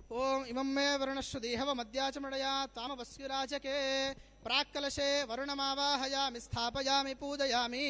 ఓం ఇమం మే వరుణశ్రుదీహవ మధ్యాచమడయా తామవస్యురాజకే ప్రాక్కలశే వరుణమావాహయామి స్థాపయామి పూజయామి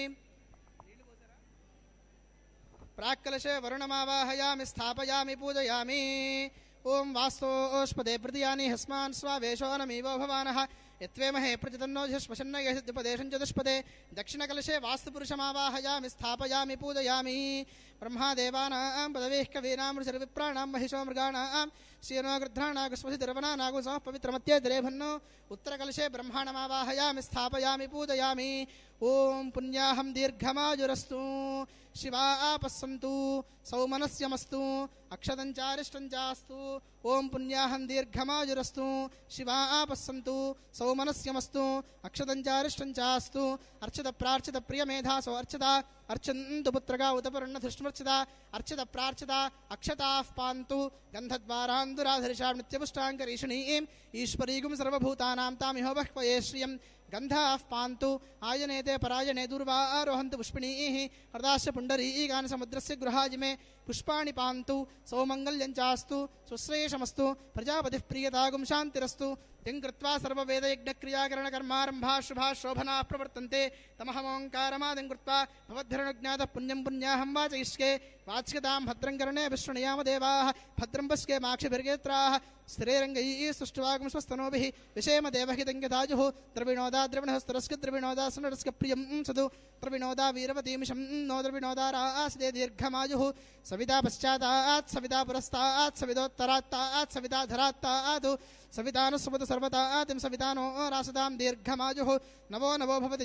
ప్రాక్కలశే వరుణమావాహయామి స్థాపయామి పూజయామి ఓం వాస్తోష్పదే ప్రతియాని హస్మాన్ స్వావేశోనమీవో భవానః యత్వేమహే ప్రతితన్నో శ్వశన్న యశద్యుపదేశం చతుష్పదే దక్షిణకలశే వాస్తుపురుషమావాహయామి స్థాపయామి పూజయామి బ్రహ్మాదేవానాం పదవేః కవీనాం ఋషిర్విప్రాణాం మహిషో మృగాణాం శ్రీనో గృధ్రాణాగుస్వసి తిరువనానాగు సమః పవిత్రమత్యే దిరేభన్నో ఉత్తరకలశే బ్రహ్మాణమావాహయామి స్థాపయామి పూజయామి ఓం పుణ్యాహం దీర్ఘమాజురస్తు శివా ఆపస్సంతు సౌమనస్యమస్తు అక్షతంచారిష్టంచాస్తు ఓం పుణ్యాహం దీర్ఘమాజురస్తు శివా ఆపస్సంతు సౌమనస్యమస్తు అక్షతంచారిష్టంచాస్తు అర్చిత ప్రార్చిత ప్రియమేధాసో అర్చిత అర్చంతు పుత్రగా ఉతపరుణ ధృష్మర్చిత అర్చిత ప్రార్చిత అక్షతాః పాంతు గంధద్వారాందురాధరిషాం నిత్యపుష్టాంకరీషిణీం ఈశ్వరీగుం సర్వభూతానాం తామిహో బహ్వయే శ్రియం గంధాః పాంతు ఆయనేతే పరాయణే దుర్వారోహంతు పుష్పిణీః హృదాశ్చ పుండరీకాని సముద్రస్య గృహాజిమే పుష్పాణి పాంతు సౌమంగళ్యంచాస్తు సుశ్రేషమస్తు ప్రజాపతిః ప్రియతాగుం శాంతిరస్తు యం కృత్వా సర్వవేదయజ్ఞక్రియాకరణకర్మారంభా శుభా శోభనా ప్రవర్తంతే తమహమోంకారమాదిం కృత్వా భవద్ధరణజ్ఞాతः పుణ్యం పుణ్యాహం వాచయిష్కే వాచ్యతాం భద్రం కర్ణే విష్ణునియామ దేవాः భద్రం పశ్కే మాక్షిభిర్గేత్రాः స్థిరేరంగైः సృష్టివాగం స్వస్తనోభిः విషేమ దేవహితం గదాజుः ద్రవిణోదా ద్రవిణः స్తరస్క ద్రవిణోదా సునరస్క ప్రియం సదు ద్రవిణోదా వీరవతీమిషం నో ద్రవిణోదా రాసిదే దీర్ఘమాయుः సవితా పశ్చాతాత్ సవితా పురస్తాత్ సవిదోత్తరాత్తాత్ సవితా ధరాత్తాత్ సవితానుస్వత సర్వతాతిం సవితానో రాసదాం దీర్ఘమాయుः నవో నవో భవతి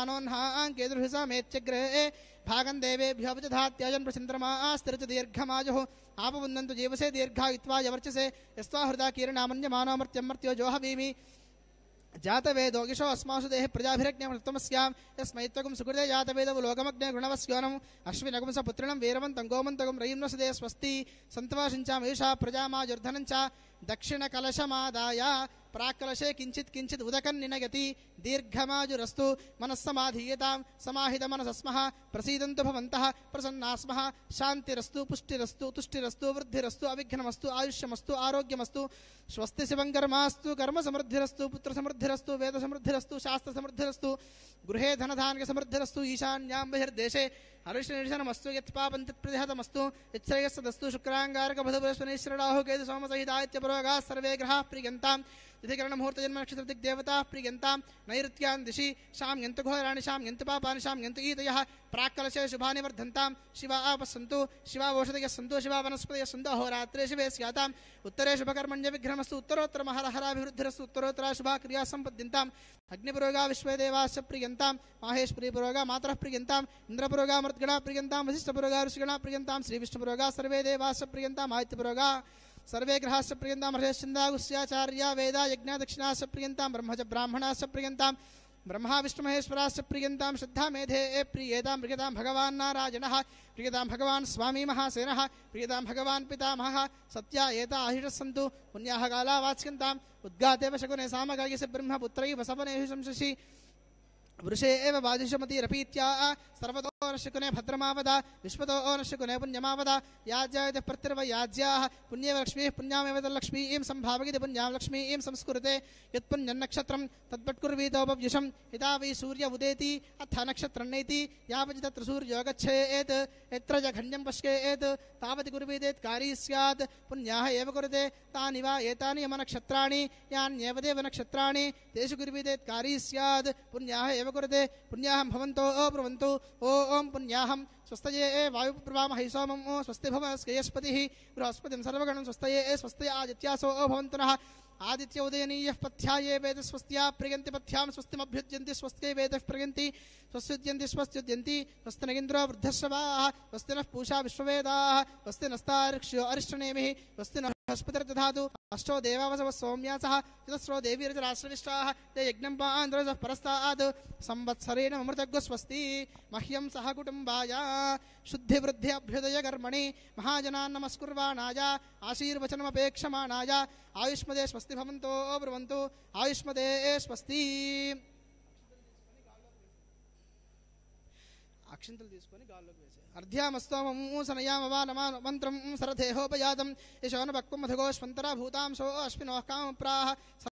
జాయమానోన్హాంకేదృశసామేత్యగ్రే భాగం దేవేభ్యోపజధాత్యాజన్ ప్రచంద్రమా స్థిరచ దీర్ఘమాయుः ఆపవందంతు జీవసే దీర్ఘాయిత్వా యవర్చసే యస్వా హృదా కీర్ణామన్యమానోమర్త్యమర్త్యో జోహవీమి జాతవేదో గిషో అస్మాసు దేహ ప్రజాభిరజ్ఞమృతమస్యాం యస్మై త్వగం సుకృతే జాతవేదవు లోకమగ్నే గృణవస్యోనం అశ్వినగం స పుత్రిణం వీరవంతం గోమంతగం రయీం నసదే స్వస్తి సంతవాషించాం ఈషా ప్రజామాజుర్ధనం చ దక్షిణ కలశమాదాయ ప్రాక్కలశే కించిత్ కించిత్ ఉదకం నినగతి దీర్ఘమాజురస్తు మనస్సమాధీయతాం సమాహిత మనసస్మః ప్రసీదంతు భవంతః ప్రసన్నాస్మః శాంతిరస్తు పుష్టిరస్తు తుష్టిరస్తు వృద్ధిరస్తు అవిఘ్నమస్తు ఆయుష్యమస్తు ఆరోగ్యమస్తు స్వస్తి శివం కర్మాస్తు కర్మ సమృద్ధిరస్తు పుత్ర సమృద్ధిరస్తు వేద సమృద్ధిరస్తు శాస్త్ర సమృద్ధిరస్తు గృహే ధనధాన్య సమృద్ధిరస్తు ఈశాన్యాం బహిర్దేశే హర్షనిర్శనమస్తు యత్పాపం తత్ప్రతిహతమస్తు యశ్రేయస్సదస్తు శుక్రాంగారక బుధపురస్వనేశ్వరరాహు కేతు సోమసహితాయత్యపురోగాः సర్వే గ్రహాः ప్రియంతాం తిథికరణముహూర్తజన్మనక్షత్రదిగ్దేవతాः ప్రియంతాం నైరుత్యాన్ దిశి శామ్యంతు ఘోరాణి శామ్యంతు పాపాని శామ్యంతు ఈతయः ప్రాక్కలశే శుభాని వర్ధంతాం శివ ఆపస్సంతు శివా ఓషధయः సन्तు శివా వనస్పతయः సन्तు అహోరాత్రే శివే స్యాతాం ఉత్తరే శుభకర్మణ్య విఘ్నమస్తు ఉత్తరోత్తర మహరహరాభివృద్ధిరస్తు ఉత్తరోత్తరా శుభా క్రియా సంపద్యంతాం అగ్నిపురోగా విశ్వదేవాశ్చ ప్రియంతాం మాహేశ్వరీ పురోగా మాతరః ప్రియంతాం ఇంద్రపురోగా మృద్గణా ప్రియంతాం వశిష్ఠపురోగా ఋషిగణా ప్రియంతాం శ్రీ విష్ణుపురోగా సర్వే దేవాశ్చ ప్రియంతాం ఆదిత్యపురోగా సర్వే గ్రహాశ్చ ప్రియంతాం హర్షశ్చందాగుస్యాచార్య వేద యజ్ఞ దక్షిణాశ్చ ప్రియంతాం బ్రహ్మచ బ్రాహ్మణాశ్చ ప్రియంతాం బ్రహ్మా విష్ణుమహేశ్వరాశ్చ ప్రియంతాం శ్రద్ధా మేధే ప్రియేతాం ప్రియతాం భగవాన్ నారాయణः ప్రియతాం భగవాన్ స్వామీ మహాసేనः ప్రియతాం భగవాన్ పితామహः సత్య ఏతా అహిషస్సంతు పుణ్యాः కాలా వాచ్యంతాం ఉద్గాతేవ శకునే సామగాయసి బ్రహ్మపుత్రైవ సపనేషు సంశశి వృషే ఏవ వాదిషమతిరపీత్యా సర్వతో నశకునే భద్రమావద విశ్వతో నశకునే పుణ్యమావద యాజ్యాయత ప్రత్యర్వ యాజ్యాः పుణ్యేవ లక్ష్మీः పుణ్యామేవ తల్లక్ష్మీం సంభావగితి పుణ్యాం లక్ష్మీం సంస్కృతే యత్పుణ్యన్నక్షత్రం తద్వట్కుర్వీతోపవ్యుషం యదా వై సూర్య ఉదేతి అథ నక్షత్రన్నైతి యావతి తత్ర సూర్యో గచ్చేత్ యత్ర జఘన్యం పశ్యేత్ తావతి కుర్వీదేత్ కారీ స్యాత్ పుణ్యాः ఏవ కురుతే తాని వా ఏతాని యమ నక్షత్రాణి యాన్యేవ దేవ నక్షత్రాణి తేషు కుర్వీదేత్ కారీ స్యాత్ పుణ్యాः ఏవ కురుతే పుణ్యాహం భవంతో బ్రువంతు ఓం పుణ్యాహం స్వస్తయే వాయుప్రవామహై సోమం ఓ స్వస్తి భవ శ్రేయస్పతి బృహస్పతిం సర్వగణం స్వస్తయే స్వస్తి ఆదిత్యాసో భవంతు నః ఆదిత్య ఉదయనీయః పథ్యాయే వేద స్వస్త్యా ప్రియంతి పథ్యాం స్వస్తిమభ్యుద్యంతి స్వస్తే వేదః ప్రియంతి స్వస్యుద్యంతి స్వస్యుద్యంతి స్వస్తి నగేంద్రో వృద్ధశ్రవాः స్వస్తి నః పూషా విశ్వవేదాः స్వస్తి నస్తార్క్ష్యో అరిష్టనేమిः స్వస్తి నః బృహస్పతిర్దధాతు అష్టో దేవావసవ సౌమ్యాసः చతస్రో దేవీరజరాశ్రవిష్టాः తే యజ్ఞం పాంధ్రజः పరస్తాద్ సంవత్సరేణ అమృతగ్గు స్వస్తి మహ్యం సహ కుటుంబాయ శుద్ధి వృద్ధి అభ్యుదయ కర్మణి మహాజనాన్ నమస్కుర్వాణాయ ఆశీర్వచనమపేక్షమాణాయ ఆయుష్మదే స్వస్తి భవంతో బ్రువంతు ఆయుష్మదే స్వస్తి అక్షింతలు తీసుకొని గాల్లోకి వేసేయాలి అర్ధ్యామస్తోమము సనయామవా నమా మంత్రం సరథేహోపయాతం యశోన భక్వం మధుగోష్వంతర భూతాంశో అశ్వినోః కామప్రాహ